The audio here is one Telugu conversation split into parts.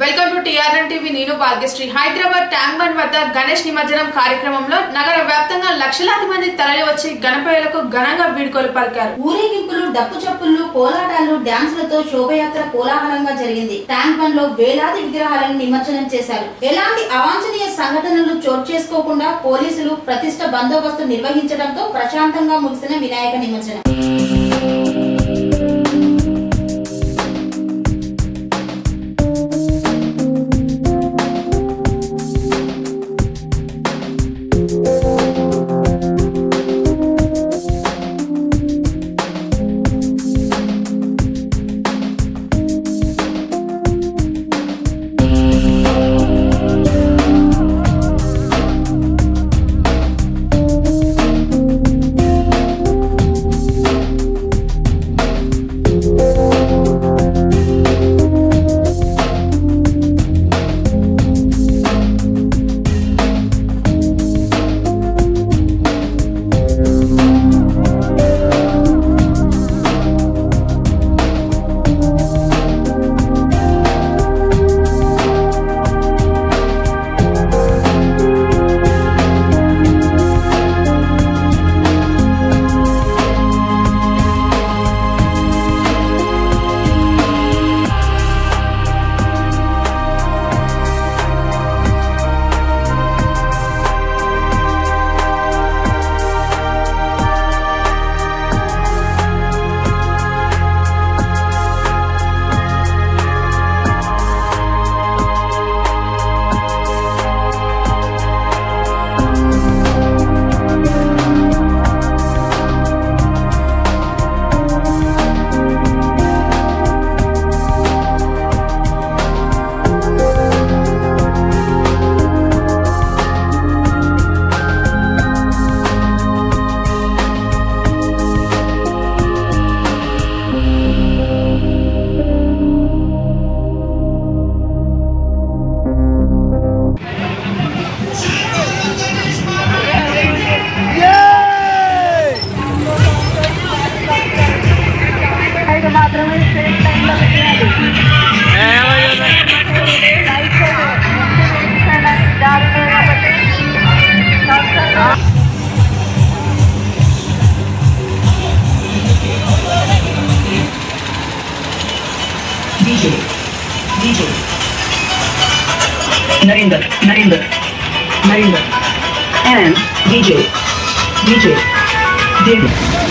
వెల్కమ్ టు టిఆర్ఎన్ టీవీ నేను భాగ్యశ్రీ హైదరాబాద్ ట్యాంక్ బండ్ వద్ద గణేష్ నిమజ్జనం కార్యక్రమంలో నగర వ్యాప్తంగా లక్షలాది మంది తరలి వచ్చి గణపయ్యలకు ఘనంగా వీడ్కోలు పలికారు ఊరేగింపులు డప్పు చప్పుళ్ళు కోలాటాలు డాన్సులతో శోభయాత్ర కోలాహలంగా జరిగింది ట్యాంక్ బండ్ లో వేలాది విగ్రహాలను నిమజ్జనం చేశారు ఎలాంటి అవాంఛనీయ సంఘటనలు చోటు చేసుకోకుండా పోలీసులు ప్రతిష్ట బందోబస్తు నిర్వహించడంతో ప్రశాంతంగా ముగిసిన వినాయక నిమజ్జనం DJ, DJ. Narinder, Narinder, Narinder. And DJ, DJ. David.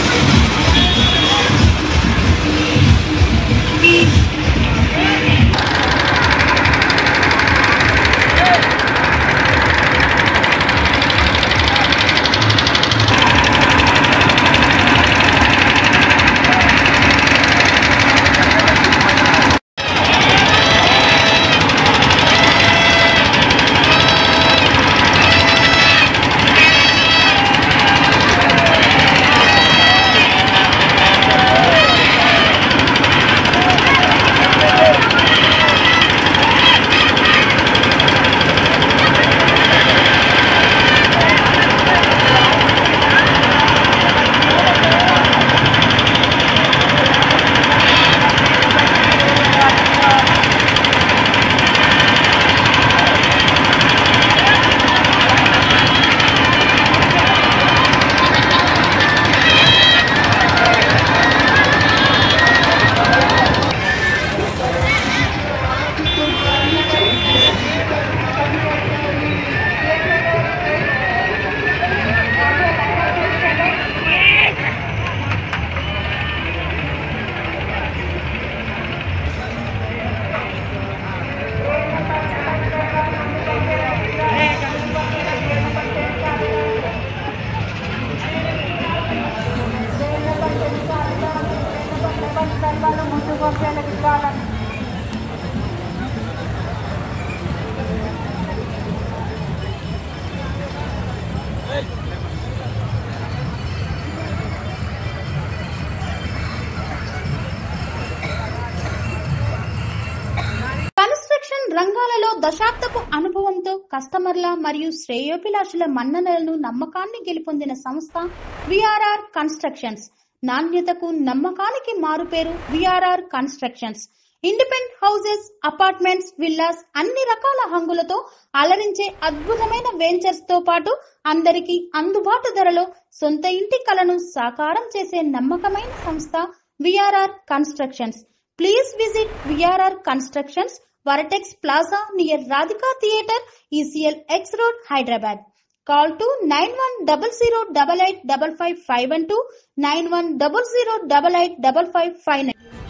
Construction రంగాలలో దశాబ్దపు అనుభవంతో కస్టమర్ల మరియు శ్రేయోభిలాషుల మన్ననలను నమ్మకాన్ని గెలుపొందిన సంస్థ విఆర్ఆర్ కన్స్ట్రక్షన్స్ నాణ్యతకు నమ్మకానికి మారుపేరు VRR constructions independent houses apartments villas అన్ని రకాల హంగులతో అలరించే అద్భుతమైన వెంచర్స్ తో పాటు అందరికీ అందుబాటు ధరలో సొంత ఇంటి కలను సాకారం చేసే నమ్మకమైన సంస్థ VRR constructions please visit VRR constructions Vertex plaza near Radhika theatre ECIL X road Hyderabad call to nine one double zero double eight double five five one two nine one double zero double eight double five five nine